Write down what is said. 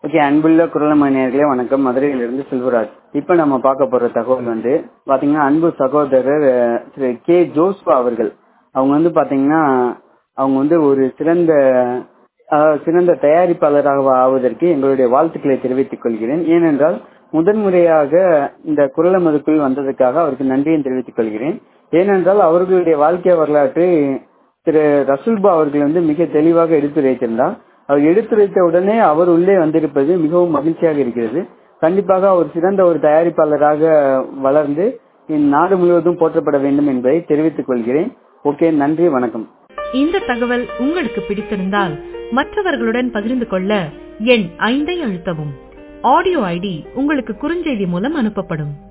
okay அன்புள்ள குரலமணியர்களே வணக்கம் மதுரையிலிருந்து செல்வராஜ் இப்ப நம்ம பார்க்க போற தகவல் வந்து பாத்தீங்கன்னா அன்பு சகோதரர் அஹ், திரு கே ஜோஸ்வா அவர்கள் அவங்க வந்து பாத்தீங்கன்னா அவங்க வந்து ஒரு சிறந்த அஹ், சிறந்த தயாரிப்பாளராக ஆவதற்கு எங்களுடைய வாழ்த்துக்களை தெரிவித்துக் கொள்கிறேன் ஏனென்றால் முதன்முறையாக இந்த குரலமதுக்குள் வந்ததுக்காக அவருக்கு நன்றியை தெரிவித்துக் கொள்கிறேன் ஏனென்றால் அவர்களுடைய வாழ்க்கை வரலாற்று திரு ரசூல்பா அவர்கள் வந்து மிக தெளிவாக எடுத்துரைத்திருந்தார் அவர் எடுத்துரைத்த உடனே அவர் உள்ளே வந்திருப்பது மிகவும் மகிழ்ச்சியாக இருக்கிறது கண்டிப்பாக அவர் சிறந்த ஒரு தயாரிப்பாளராக வளர்ந்து இந்நாடு முழுவதும் போற்றப்பட வேண்டும் என்பதை தெரிவித்துக் கொள்கிறேன் ஓகே நன்றி வணக்கம் இந்த தகவல் உங்களுக்கு பிடித்திருந்தால் மற்றவர்களுடன் பகிர்ந்து கொள்ள எண் ஐந்தை அழுத்தவும் ஆடியோ ஐடி உங்களுக்கு குறுஞ்செய்தி மூலம் அனுப்பப்படும்